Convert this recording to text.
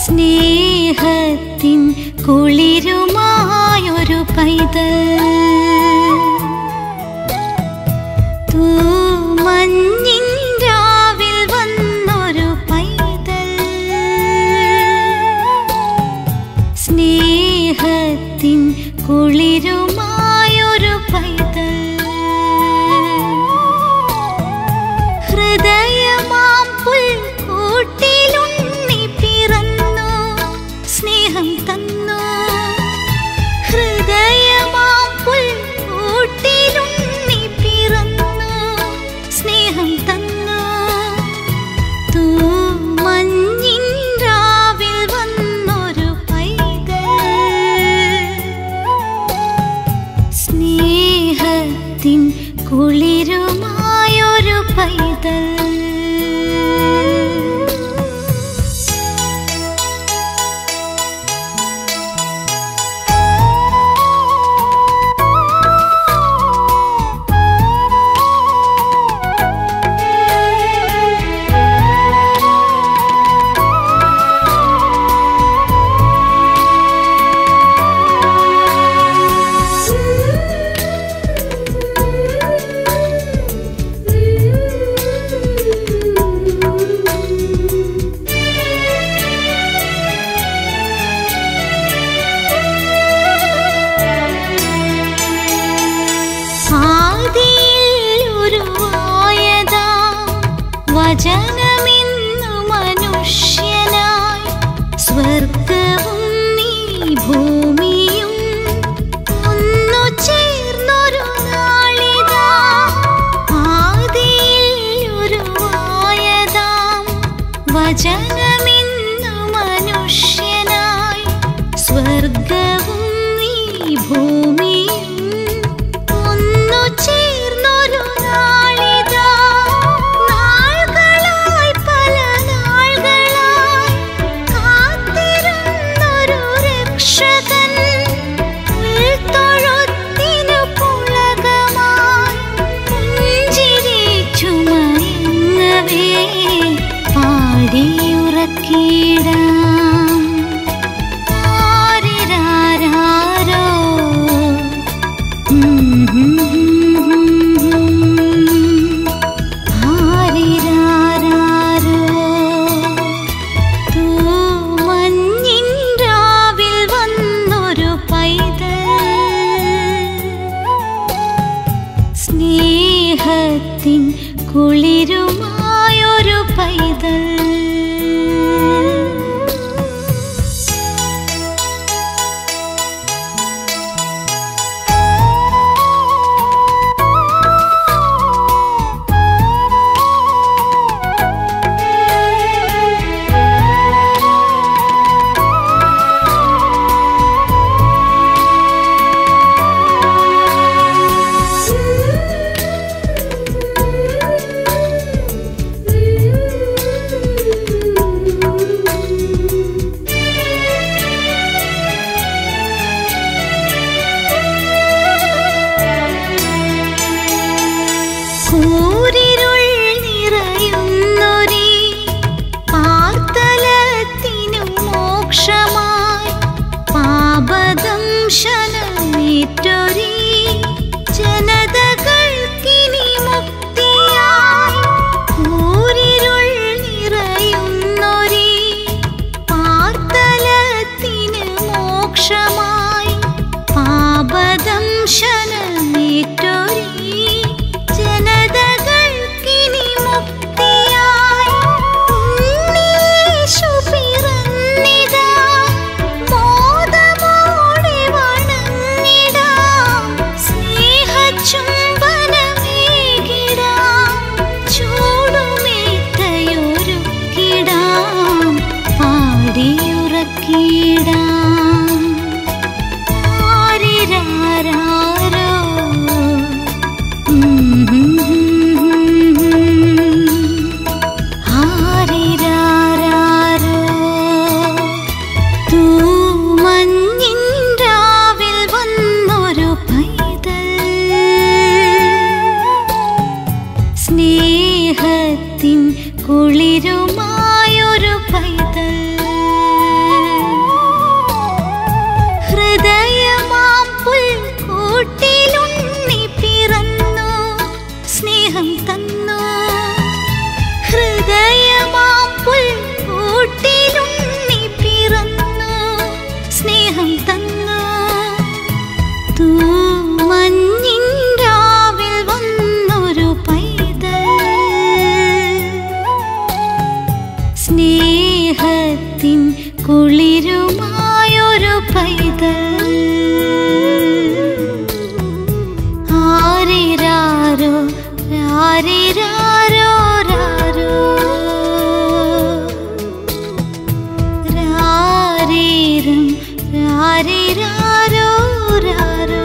സ്നേഹത്തിൻ കുളിരുമായൊരു പൈതൽ തൂമഞ്ഞിൻ രാവിൽ വന്നൊരു പൈതൽ സ്നേഹത്തിൻ കുളിരുമായൊരു പൈതൽ ഹൃദയമാം പുൽക്കൂട്ടിലുണ്ണി പിറന്നു സ്നേഹം തന്നു ഹൃദയമാം പുൽക്കൂട്ടിലുണ്ണി പിറന്നു സ്നേഹം തന്നു തൂമഞ്ഞിൻ രാവിൽ വന്നൊരു പൈതൽ സ്നേഹത്തിൻ കുളിരുമായൊരു പൈതൽ ആദിയിൽ ഉരുവായതാ വചനമിന്നു മനുഷ്യനായി സ്വർഗവും നീ ഭൂമിയും ഒന്നു ചേർന്നൊരു നാളിതാ ആദിയിൽ ഉരുവായതാം വചനമിന്നു മനുഷ്യനായി സ്വർഗവും നീ ഭൂമിയും ഒന്നു ചേർന്നൊരു നാളിതാ നാളുകളായി പല നാളുകളായി കാത്തിരുന്നൊരു രക്ഷകൻ ഉൾത്തൊഴുത്തിനു പുളകമായി പുഞ്ചിരി ചുമയങ്ങവേ പാടിയുറക്കിടാം ആരിരാരാരോ ആരിരാരാരോ തൂമഞ്ഞിൻ രാവിൽ വന്നൊരു പൈതൽ സ്നേഹത്തിൻ കുളിരുമായൊരു പൈതൽ കുളിരുമായൊരു പൈതൽ ആരിരാരോ രാരിരാരോ രാരോ രാരീരം രാരിരാരോ രാരോ